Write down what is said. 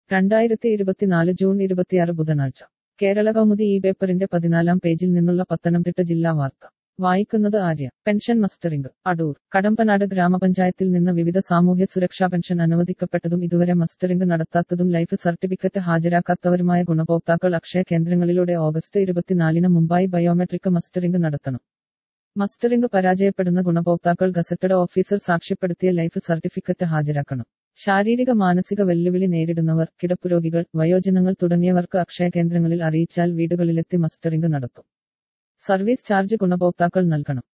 രണ്ടായിരത്തി ഇരുപത്തിനാല് ജൂൺ ഇരുപത്തിയാറ് ബുധനാഴ്ച കേരള കൗമുദി ഈ പേപ്പറിന്റെ പതിനാലാം പേജിൽ നിന്നുള്ള പത്തനംതിട്ട ജില്ലാ വാർത്ത വായിക്കുന്നത് ആര്യ പെൻഷൻ മസ്റ്ററിംഗ് അടൂർ കടമ്പനാട് ഗ്രാമപഞ്ചായത്തിൽ നിന്ന് വിവിധ സാമൂഹ്യ സുരക്ഷാ പെൻഷൻ അനുവദിക്കപ്പെട്ടതും ഇതുവരെ മസ്റ്ററിംഗ് നടത്താത്തതും ലൈഫ് സർട്ടിഫിക്കറ്റ് ഹാജരാക്കാത്തവരുമായ ഗുണഭോക്താക്കൾ അക്ഷയ കേന്ദ്രങ്ങളിലൂടെ ഓഗസ്റ്റ് ഇരുപത്തിനാലിന് മുമ്പായി ബയോമെട്രിക് മസ്റ്ററിംഗ് നടത്തണം മസ്റ്ററിംഗ് പരാജയപ്പെടുന്ന ഗുണഭോക്താക്കൾ ഗസറ്റഡ് ഓഫീസർ സാക്ഷ്യപ്പെടുത്തിയ ലൈഫ് സർട്ടിഫിക്കറ്റ് ഹാജരാക്കണം ശാരീരിക മാനസിക വെല്ലുവിളി നേരിടുന്നവർ കിടപ്പുരോഗികൾ വയോജനങ്ങൾ തുടങ്ങിയവർക്ക് അക്ഷയ കേന്ദ്രങ്ങളിൽ അറിയിച്ചാൽ വീടുകളിലെത്തി മസ്റ്ററിംഗ് നടത്തും സർവീസ് ചാർജ് ഗുണഭോക്താക്കൾ നൽകണം